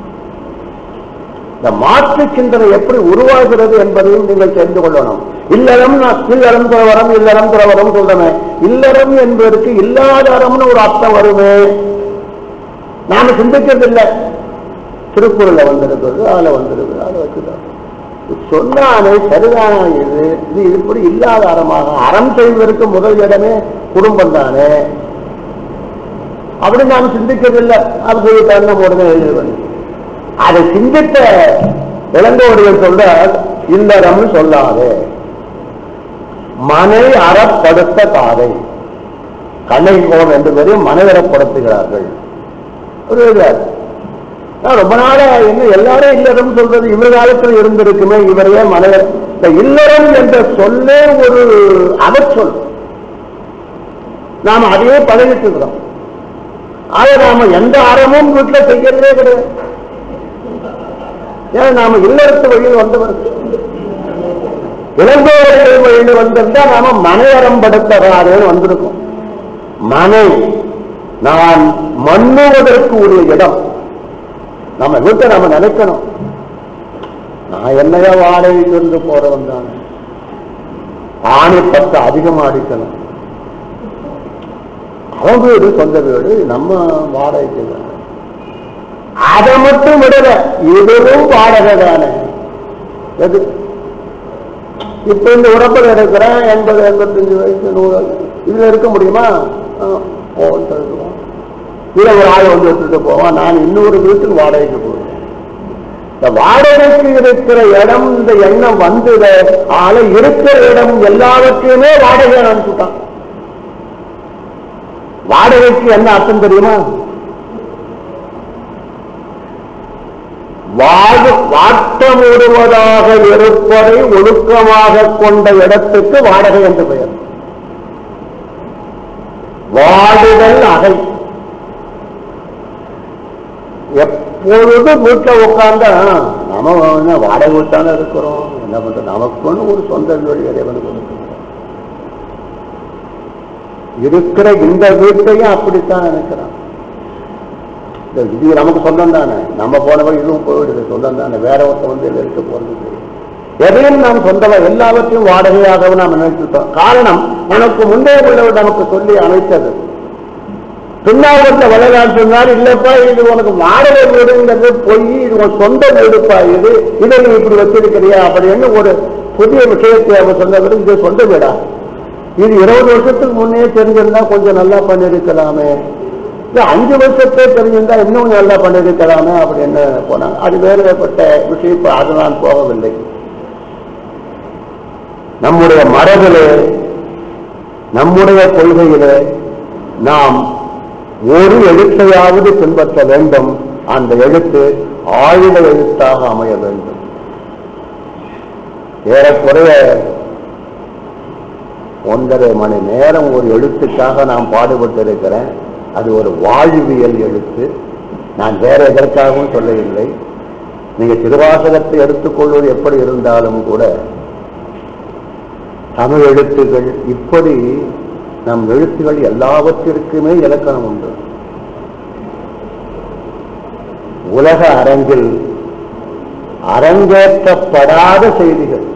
இந்த மாற்று சிந்தனை எப்படி உருவாகிறது என்பதையும் நீங்கள் தெரிந்து கொள்ளணும் இல்லறம் நான் இல்லறம் துறவரம் இல்லறம் துறவரம் சொல்றேன் இல்லறம் என்பதற்கு இல்லாத அறம்னு ஒரு அர்த்தம் வருமே நாம சிந்திக்கிறது இல்லை திருக்குறள்ல வந்திருக்கிறது அதுல வந்திருக்கிறது அதை வச்சுதான் சொன்னானே சரிதானா இது இது இப்படி இல்லாத அறமாக அறம் செய்வதற்கு முதல் இடமே குடும்பம் தானே அப்படி நாம் சிந்திக்கவில்லை அது செய்யத்தான் நம்ம உடனே எழுதுவேன் அதை சிந்தித்த இளங்கோடிகள் சொல்ற இல்லறம்னு சொல்லாதே மனை அறப்படுத்த காதை கண்ணை கோம் ரெண்டு பேரையும் மனைவரப்படுத்துகிறார்கள் ஒரு எழுதார் நான் ரொம்ப நாளா என்ன எல்லாரும் இல்லறம் சொல்றது இவர் காலத்தில் இருந்திருக்குமே இவரையே மனைவர் இந்த இல்லறம் என்ற சொல்லே ஒரு அவச்சொல் நாம அதையே பழகிட்டு இருக்கிறோம் ஆக நாம எந்த அறமும் வீட்டுல செய்யறதே கிடையாது ஏன்னா நாம இல்லறத்து வழியில் வந்தவர் இளங்கோவர்கள் வழியில் வந்திருந்தா நாம மனையறம் படுத்தகாதேன்னு வந்திருக்கோம் மனை நான் மண்ணுவதற்கு உரிய இடம் நம்ம வீட்டை நம்ம நினைக்கணும் நான் என்னையா வாடகைக்கு இருந்து போறவன் தான் ஆணை பத்து அதிகமா அடிக்கணும் அவன் வீடு சொந்த வீடு நம்ம வாடகைக்கு வேணும். அதை மட்டும் விடல இதுவும் வாடகை தானே எது இப்ப இந்த உடம்புல இருக்கிறேன் எண்பது எண்பத்தஞ்சு வயசு நூறு இதுல இருக்க முடியுமா ஆ, போன்னு சொல்லுவோம் இதுல ஒரு ஆள் வந்து எடுத்துட்டு போவான் நான் இன்னொரு வீட்டுக்கு வாடகைக்கு போவேன் இந்த வாடகைக்கு இருக்கிற இடம் இந்த எண்ணம் வந்தது ஆள இருக்கிற இடம் எல்லாவற்றையுமே வாடகை அனுப்பிச்சுட்டான் வாடகைக்கு என்ன அர்த்தம் தெரியுமா வாடு வாட்டமுடுவதாக இருப்பதை ஒழுக்கமாக கொண்ட இடத்துக்கு வாடகை என்று பெயர் வாடுதல் அகை எப்பொழுது வீட்டில் உட்கார்ந்தா நம்ம என்ன வாடகை விட்டான இருக்கிறோம் என்ன பண்றோம் நமக்குன்னு ஒரு சொந்த வீடு இறைவனுக்கு கொடுத்திருக்கிறான். இருக்கிற இந்த வீட்டையும் அப்படித்தான் நினைக்கிறான் இந்த இது நமக்கு சொந்தம் தானே நம்ம போனவங்க இதுவும் போயிடுது சொந்தம் தானே வேற ஒருத்தர் வந்து இதுல இருக்க போறது இல்லை. எதையும் நாம் சொந்தமா எல்லாவற்றையும் வாடகையாகவும் நாம் நினைச்சிருக்கோம் காரணம் நமக்கு முன்னே உள்ளவர் நமக்கு சொல்லி அமைத்தது பின்னாவட்ட வளரான் சொன்னார் இல்லப்பா இது உனக்கு வாடகை வீடுங்கிறது பொய் இது உன் சொந்த வீடுப்பா இது இதை நீ இப்படி வச்சிருக்கிறியா அப்படின்னு ஒரு புதிய விஷயத்தை அவர் சொன்னவர் இது சொந்த வீடா இது இருபது வருஷத்துக்கு முன்னே தெரிஞ்சிருந்தா கொஞ்சம் நல்லா பண்ணிருக்கலாமே இது அஞ்சு வருஷத்தே தெரிஞ்சிருந்தா இன்னும் நல்லா பண்ணிருக்கலாமே அப்படின்னு போனாங்க அது வேறுபட்ட விஷயம் இப்ப அது நான் போகவில்லை நம்முடைய மரபிலே நம்முடைய கொள்கையிலே நாம் ஒரு எழுத்தையாவது பின்பற்ற வேண்டும் அந்த எழுத்து ஆயுத எழுத்தாக அமைய வேண்டும் ஏறக்குறைய ஒன்றரை மணி நேரம் ஒரு எழுத்துக்காக நான் பாடுபட்டு இருக்கிறேன் அது ஒரு வாழ்வியல் எழுத்து நான் வேற எதற்காகவும் சொல்லவில்லை நீங்க திருவாசகத்தை எடுத்துக்கொள்வது எப்படி இருந்தாலும் கூட தமிழ் எழுத்துகள் இப்படி நம் எழுத்துகள் எல்லாவற்றிற்குமே இலக்கணம் உண்டு உலக அரங்கில் அரங்கேற்றப்படாத செய்திகள்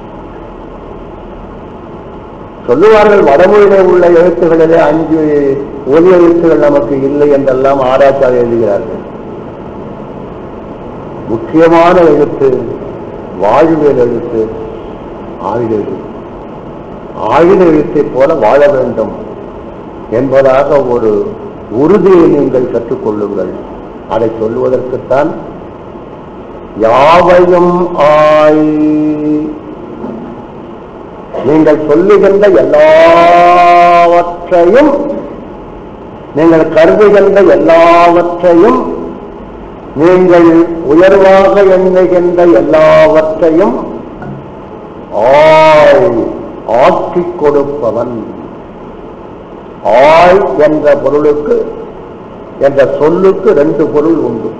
சொல்லுவார்கள் வடமொழியிலே உள்ள எழுத்துகளிலே அஞ்சு ஒலி எழுத்துகள் நமக்கு இல்லை என்றெல்லாம் ஆராய்ச்சியாளர் எழுதுகிறார்கள் முக்கியமான எழுத்து வாழ்வியல் எழுத்து ஆயுத எழுத்து ஆயுத எழுத்தைப் போல வாழ வேண்டும் என்பதாக ஒரு உறுதியை நீங்கள் கற்றுக்கொள்ளுங்கள் அதை சொல்லுவதற்குத்தான் யாவையும் ஆய் நீங்கள் சொல்லுகின்ற எல்லாவற்றையும் நீங்கள் கருதுகின்ற எல்லாவற்றையும் நீங்கள் உயர்வாக எண்ணுகின்ற எல்லாவற்றையும் ஆய் ஆக்கிக் கொடுப்பவன் ஆய் என்ற பொருளுக்கு என்ற சொல்லுக்கு ரெண்டு பொருள் உண்டு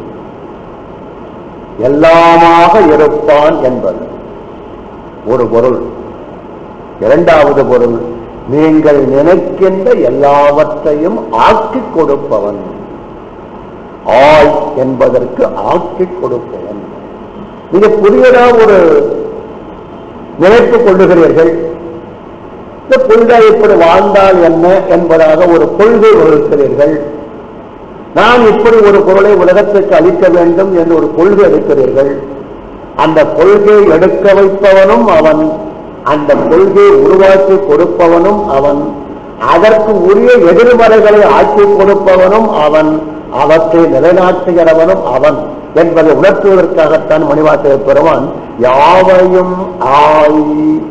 எல்லாமாக இருப்பான் என்பது ஒரு பொருள் இரண்டாவது பொருள் நீங்கள் நினைக்கின்ற எல்லாவற்றையும் ஆக்கிக் கொடுப்பவன் ஆய் என்பதற்கு ஆக்கிக் கொடுப்பவன் மிக புதியதா ஒரு நினைப்பு கொள்ளுகிறீர்கள் இந்த கொள்கை இப்படி வாழ்ந்தால் என்ன என்பதாக ஒரு கொள்கை வகுக்கிறீர்கள் நான் இப்படி ஒரு பொருளை உலகத்துக்கு அளிக்க வேண்டும் என்று ஒரு கொள்கை எடுக்கிறீர்கள் அந்த கொள்கையை எடுக்க வைப்பவனும் அவன் அந்த கொள்கையை உருவாக்கி கொடுப்பவனும் அவன் அதற்கு உரிய எதிர்மறைகளை ஆக்கி கொடுப்பவனும் அவன் அவற்றை நிலைநாட்டுகிறவனும் அவன் என்பதை உணர்த்துவதற்காகத்தான் மணிவாசக பெருமான் யாவையும் ஆய்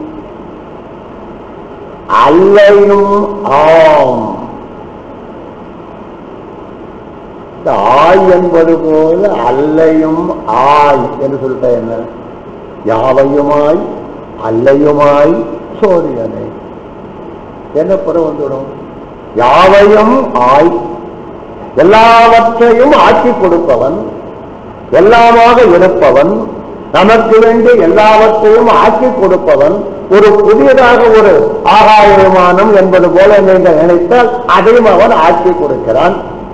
அல்லையும் ஆம் இந்த ஆய் என்பது போல அல்லையும் ஆய் என்று சொல்லிட்ட என்ன யாவையுமாய் அல்லையுமாய் சோரியனை என்ன புறம் வந்துடும் யாவையும் ஆய் எல்லாவற்றையும் ஆக்கி கொடுப்பவன் எல்லாமாக இருப்பவன் நமக்கு வேண்டிய எல்லாவற்றையும் ஆக்கி கொடுப்பவன் ஒரு புதியதாக ஒரு ஆகாய விமானம் என்பது போல நீங்கள் நினைத்தால் அதையும் அவன் ஆக்கி கொடுக்கிறான்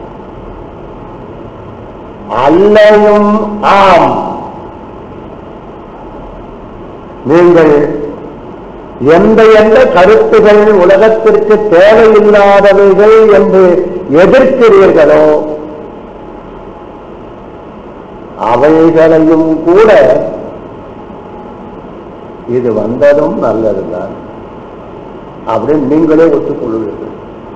அல்லையும் ஆம் நீங்கள் எந்த எந்த கருத்துகள் உலகத்திற்கு தேவையில்லாதவைகள் என்று எதிர்க்கிறீர்களோ அவைகளையும் கூட இது வந்ததும் நல்லதுதான் அப்படின்னு நீங்களே ஒத்துக்கொள்வீர்கள்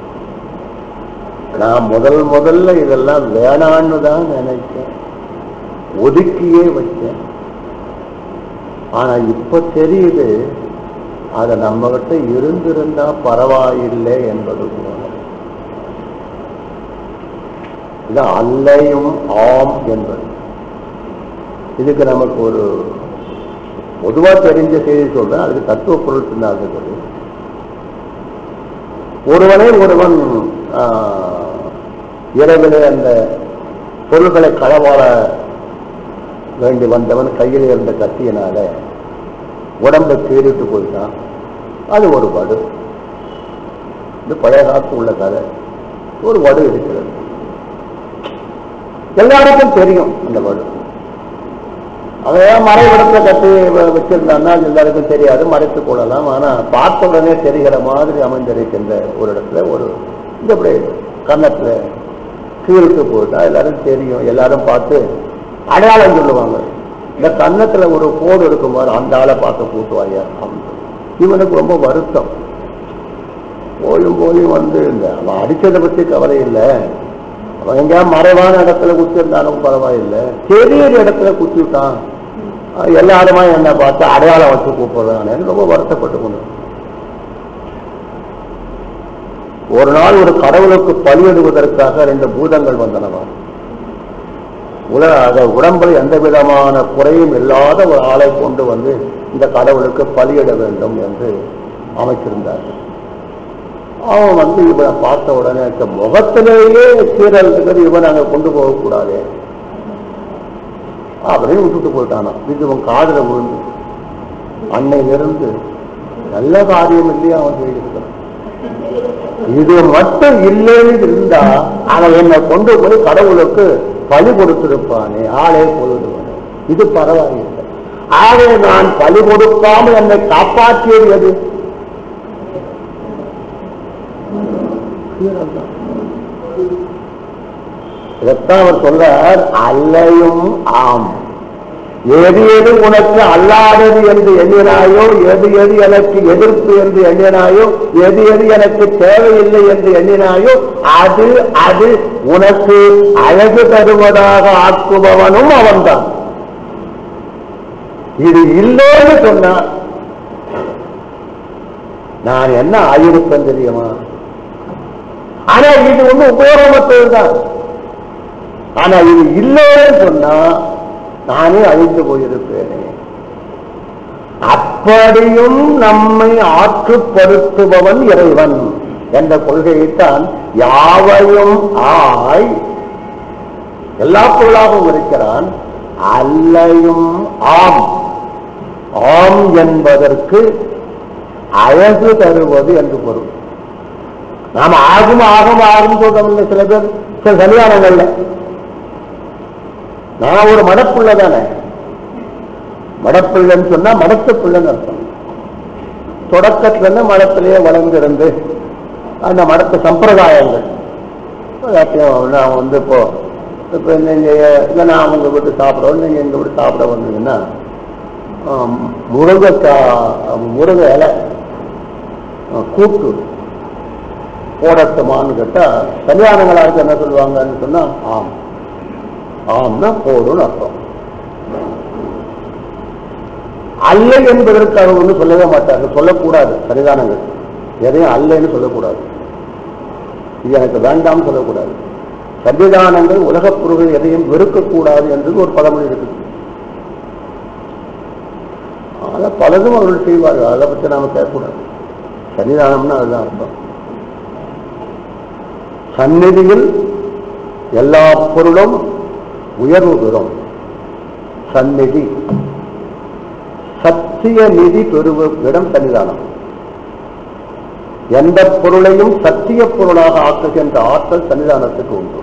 நான் முதல் முதல்ல இதெல்லாம் வேணான்னு தான் நினைச்சேன் ஒதுக்கியே வச்சேன் ஆனா இப்ப தெரியுது அது நம்ம கிட்ட இருந்திருந்தா பரவாயில்லை என்பது போல இது அல்லையும் ஆம் என்பது இதுக்கு நமக்கு ஒரு பொதுவா தெரிஞ்ச செய்தி சொல்றேன் அதுக்கு தத்துவ பொருள் பின்னாக சொல்லு ஒருவனை ஒருவன் ஆஹ், இரவிலே அந்த பொருள்களை களவாட வேண்டி வந்தவன் கையில் இருந்த கத்தியினால உடம்பை கீறிட்டு போயிட்டான் அது ஒரு வடு இது பழைய காலத்து உள்ள கதை ஒரு வடு இருக்கிறது எல்லாருக்கும் தெரியும் அந்த வடு அவன் மறைவிடத்துல கட்டி வ- வச்சிருந்தான்னா அது எல்லாருக்கும் தெரியாது மறைத்துக் கொள்ளலாம் ஆனா பார்த்த உடனே தெரிகிற மாதிரி அமைந்திருக்கின்ற ஒரு இடத்துல ஒரு இந்த இப்படி கன்னத்துல கீழுக்கு போட்டா எல்லாரும் தெரியும் எல்லாரும் பார்த்து அடையாளம் சொல்லுவாங்க இந்த கன்னத்துல ஒரு கோடு இருக்கும் பாரு அந்த ஆளை பார்த்து கூட்டுவாங்க இவனுக்கு ரொம்ப வருத்தம் போயும் போயும் வந்து இந்த அவன் அடிச்சதை பத்தி கவலை இல்லை அவன் எங்கேயா மறைவான இடத்துல குத்திருந்தாலும் பரவாயில்லை பெரிய இடத்துல குத்திவிட்டான் அஹ் எல்லாருமா என்ன பார்த்து அடையாளம் வச்சு கூப்பிடுறான்னு ரொம்ப வருத்தப்பட்டு கொண்டு ஒரு நாள் ஒரு கடவுளுக்கு பலியிடுவதற்காக ரெண்டு பூதங்கள் வந்தனவா உல அத உடம்புல எந்த விதமான குறையும் இல்லாத ஒரு ஆளை கொண்டு வந்து இந்த கடவுளுக்கு பலியிட வேண்டும் என்று அமைச்சிருந்தார்கள் அவன் வந்து இவனை பார்த்த உடனே இந்த முகத்திலேயே கீரல் இருக்கிறது இவன் அங்க கொண்டு போகக்கூடாது அப்படின்னு விட்டுட்டு போயிட்டானான் இது இவன் காதுல விழுந்து அன்னையிலிருந்து நல்ல காரியம் இல்லையா அவன் செய்திருக்கிறான் இது மட்டும் இல்லைன்னு இருந்தா அவன் என்னை கொண்டு போய் கடவுளுக்கு பலி கொடுத்திருப்பானே ஆளே போயிடுவானே இது பரவாயில்லை ஆகவே நான் பலி கொடுக்காமல் என்னை காப்பாற்றியது எது இதைத்தான் அவர் சொல்றார் அல்லையும் ஆம் எது எது உனக்கு அல்லாதது என்று எண்ணினாயோ எது எது எனக்கு எதிர்ப்பு என்று எண்ணினாயோ எது எது எனக்கு தேவையில்லை என்று எண்ணினாயோ அது அது உனக்கு அழகு தருவதாக ஆக்குபவனும் அவன்தான் இது இல்லைன்னு சொன்னா நான் என்ன ஆயிருப்பேன் தெரியுமா ஆனா இது ஒண்ணு உபயோகமற்றதுதான் ஆனா இது இல்லைன்னு சொன்னா நானே அழிந்து போயிருப்பேனே அப்படியும் நம்மை ஆற்றுப்படுத்துபவன் இறைவன் என்ற கொள்கையைத்தான் யாவையும் ஆய் எல்லா பொருளாகவும் இருக்கிறான் அல்லையும் ஆம் ஆம் என்பதற்கு அழகு தருவது என்று பொருள் நாம ஆகும் ஆகும் ஆகும் சொல்றோம் இல்லை சில பேர் சில கல்யாணங்கள்ல நான் ஒரு மடப்புள்ள தானே மடப்பிள்ளைன்னு சொன்னா மடத்து பிள்ளைன்னு அர்த்தம் தொடக்கத்துல இருந்து மடத்திலேயே வளர்ந்திருந்து அந்த மடத்து சம்பிரதாயங்கள் எல்லாத்தையும் நான் வந்து இப்போ இப்போ நீங்க இல்லை நான் உங்க வீட்டு சாப்பிடணும் நீங்க எங்க வீட்டு சாப்பிட வந்தீங்கன்னா ஆம், முருங்கைக்காய் முருங்கை இலை ஆ, கூட்டு போடட்டுமான்னு கேட்டா கல்யாணங்களா இருக்கு என்ன சொல்லுவாங்கன்னு சொன்னா ஆம் ஆம்னா போடும்னு அர்த்தம் அல்ல என்பதற்கு அவர் ஒன்றும் சொல்லவே மாட்டாங்க சொல்லக்கூடாது சரிதானங்கள் எதையும் அல்லன்னு சொல்லக்கூடாது இது எனக்கு வேண்டாம்னு சொல்லக்கூடாது சன்னிதானங்கள் உலகப் பொருள்கள் எதையும் வெறுக்கக்கூடாது என்று ஒரு பழமொழி இருக்குது அதை பலதும் அவர்கள் செய்வார்கள் அதை பற்றி நாம கேட்கக்கூடாது சன்னிதானம்னா அதுதான் அர்த்தம் சந்நிதியில் எல்லா பொருளும் உயர்வு பெறும் சந்நிதி சத்திய நிதி பெறுவ இடம் சன்னிதானம் எந்த பொருளையும் சத்திய பொருளாக ஆக்குகின்ற ஆற்றல் சன்னிதானத்துக்கு உண்டு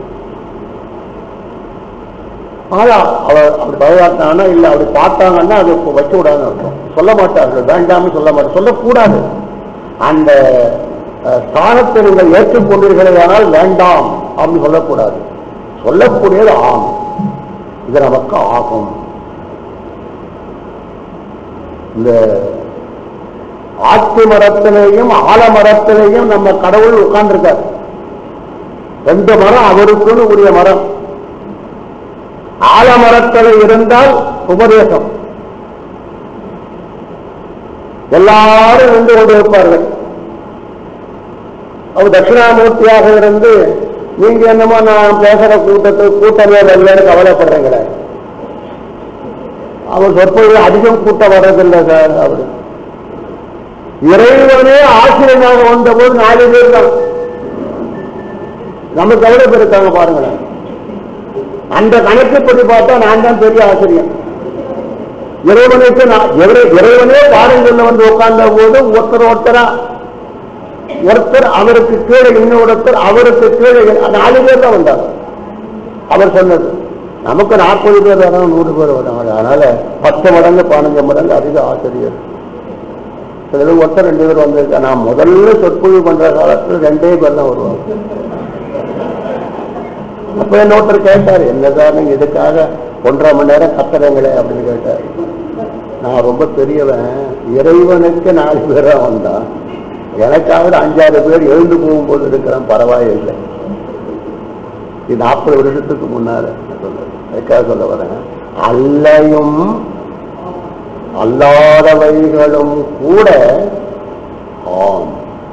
ஆனா அவர் அப்படி பதவாட்டானா இல்ல அப்படி பார்த்தாங்கன்னா அது இப்ப வச்சு விடாதுன்னு அர்த்தம் சொல்ல மாட்டார்கள் வேண்டாம்னு சொல்ல மாட்டார் சொல்லக்கூடாது அந்த அஹ், ஸ்தானத்தை நீங்கள் ஏற்றுக்கொண்டீர்களே ஆனால் வேண்டாம் அப்படின்னு சொல்லக்கூடாது சொல்லக்கூடியது ஆம் இது நமக்கு ஆகும் இந்த ஆத்து மரத்திலேயும் ஆலமரத்திலேயும் நம்ம கடவுள் உட்கார்ந்திருக்கார் ரெண்டு மரம் அவருக்குன்னு உரிய மரம் ஆலமரத்தில் இருந்தால் உபதேசம் எல்லாரும் இருந்து கொண்டிருப்பார்கள் அவர் தட்சிணாமூர்த்தியாக இருந்து நீங்க என்னமோ நான் பேசுற கூட்டத்துக்கு கூட்டமே வரலன்னு கவலைப்படுறீங்களே அவர் சொற்பொழிவு அதிகம் கூட்டம் வர்றதில்லை சார் அப்படி இறைவனே ஆசிரியனாக வந்தபோது நாலு பேர் தான் நமக்கு எவ்வளவு பேர் இருக்காங்க பாருங்களேன் அந்த கணக்குப்படி பார்த்தா நான் தான் பெரிய ஆசிரியர் இறைவனுக்கு நான் இறை- இறைவனே பாடம் சொல்ல வந்து உட்கார்ந்த போது ஒருத்தர் ஒருத்தரா ஒருத்தர் அவருக்கு கீழே இன்னொருத்தர் அவருக்கு கீழே நாலு பேர் தான் வந்தார் அவர் சொன்னது நமக்கு நாற்பது பேர் வராங்க நூறு பேர் வராங்க அதனால பத்து மடங்கு பதினஞ்சு மடங்கு அதிக ஆசிரியர் சில ஒருத்தர் ரெண்டு பேர் வந்திருக்கா நான் முதல்ல சொற்பொழிவு பண்ற காலத்துல ரெண்டே பேர் தான் வருவாங்க அப்ப என்ன ஒருத்தர் கேட்டார் என்ன சார் நீங்க இதுக்காக ஒன்றரை மணி நேரம் கத்துறீங்களே அப்படின்னு கேட்டார் நான் ரொம்ப பெரியவன் இறைவனுக்கு நாலு பேரா வந்தான் எனக்காவது அஞ்சாறு பேர் எழுந்து போகும்போது இருக்கிறேன் பரவாயில்லை இது நாற்பது வருஷத்துக்கு முன்னால நான் சொல்றேன். அதுக்காக சொல்ல வரேன் அல்லையும் அல்லாதவைகளும் கூட ஆம்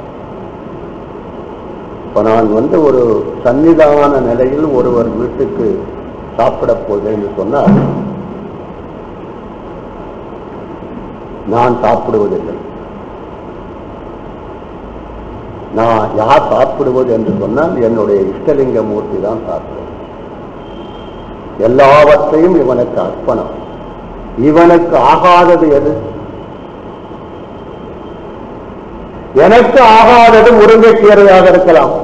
இப்ப நான் வந்து ஒரு சன்னிதான நிலையில் ஒருவர் வீட்டுக்கு சாப்பிட போகிறேன்னு சொன்னால் நான் சாப்பிடுவதில்லை நான் யார் சாப்பிடுவது என்று சொன்னால் என்னுடைய இஷ்டலிங்க மூர்த்தி தான் சாப்பிடுவது எல்லாவற்றையும் இவனுக்கு அர்ப்பணம் இவனுக்கு ஆகாதது எது எனக்கு ஆகாதது முருங்கைக்கீரையாக இருக்கலாம்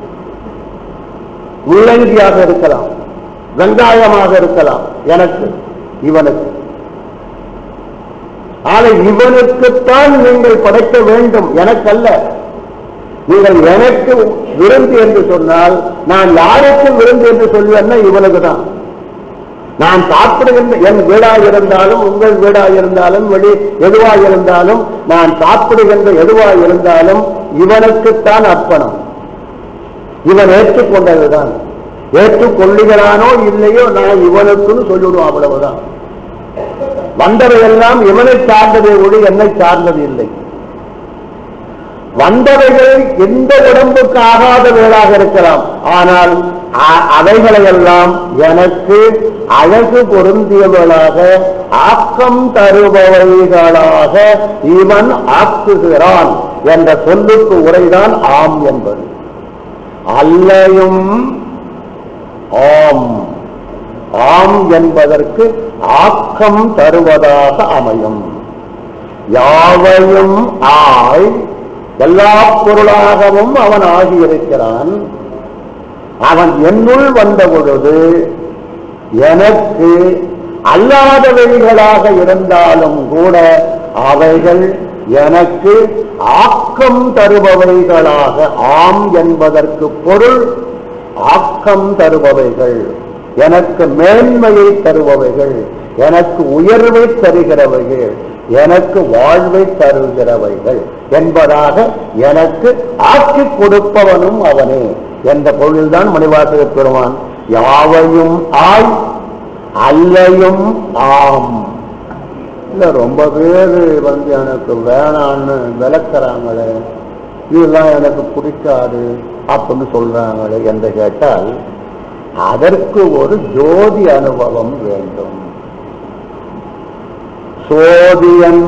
முள்ளங்கியாக இருக்கலாம் வெங்காயமாக இருக்கலாம் எனக்கு இவனுக்கு ஆனா இவனுக்குத்தான் நீங்கள் படைக்க வேண்டும் எனக்கல்ல நீங்கள் எனக்கு விருந்து என்று சொன்னால் நான் யாருக்கு விருந்து என்று சொல்வேன்னா இவனுக்கு தான் நான் சாப்பிடுகின்ற என் வீடா இருந்தாலும் உங்கள் வீடா இருந்தாலும் வெளி எதுவா இருந்தாலும் நான் சாப்பிடுகின்ற எதுவா இருந்தாலும் இவனுக்குத்தான் அர்ப்பணம் இவன் ஏற்றுக்கொண்டதுதான் ஏற்றுக்கொள்ளுகிறானோ இல்லையோ நான் இவனுக்குன்னு சொல்லிவிடுவோம் அவ்வளவுதான் வந்தவையெல்லாம் இவனை சார்ந்ததை ஒளி என்னை சார்ந்தது இல்லை வந்தவைகள் எந்த உடம்புக்கு ஆகாதவைகளாக இருக்கலாம் ஆனால் அ- அவைகளையெல்லாம் எனக்கு அழகு பொருந்தியவளாக ஆக்கம் தருபவைகளாக இவன் ஆக்குகிறான் என்ற சொல்லுக்கு உரைதான் ஆம் என்பது அல்லையும் ஆம் ஆம் என்பதற்கு ஆக்கம் தருவதாக அமையும் யாவையும் ஆய் எல்லா பொருளாகவும் அவன் ஆகியிருக்கிறான் அவன் என்னுள் வந்த பொழுது எனக்கு அல்லாதவைகளாக இருந்தாலும் கூட அவைகள் எனக்கு ஆக்கம் தருபவைகளாக ஆம் என்பதற்கு பொருள் ஆக்கம் தருபவைகள் எனக்கு மேன்மையை தருபவைகள் எனக்கு உயர்வை தருகிறவைகள் எனக்கு வாழ்வை தருகிறவைகள் என்பதாக எனக்கு ஆக்கி கொடுப்பவனும் அவனே என்ற பொருளில்தான் மணிவாசக பெருமான் யாவையும் ஆய் அல்லையும் ஆம் இல்ல ரொம்ப பேர் வந்து எனக்கு வேணான்னு விளக்குறாங்களே இதெல்லாம் எனக்கு பிடிக்காது அப்படின்னு சொல்றாங்களே என்று கேட்டால் அதற்கு ஒரு ஜோதி அனுபவம் வேண்டும் சோதியன்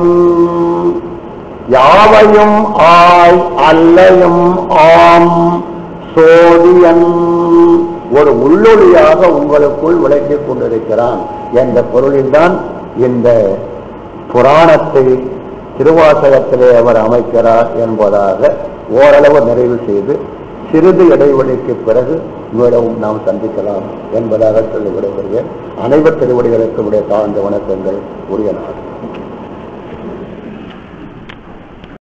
யாவையும் ஆய் அல்லையும் ஆம் சோதியன் ஒரு உள்ளொளியாக உங்களுக்குள் விளக்கிக் கொண்டிருக்கிறான் என்ற பொருளில்தான் இந்த புராணத்தை திருவாசகத்திலே அவர் அமைக்கிறார் என்பதாக ஓரளவு நிறைவு செய்து சிறிது இடைவெளிக்கு பிறகு மீளவும் நாம் சந்திக்கலாம் என்பதாக சொல்லி விடைபெறுகிறேன் அனைவர் திருவடிகளுக்கும் உடைய தாழ்ந்த வணக்கங்கள் உரிய நாள்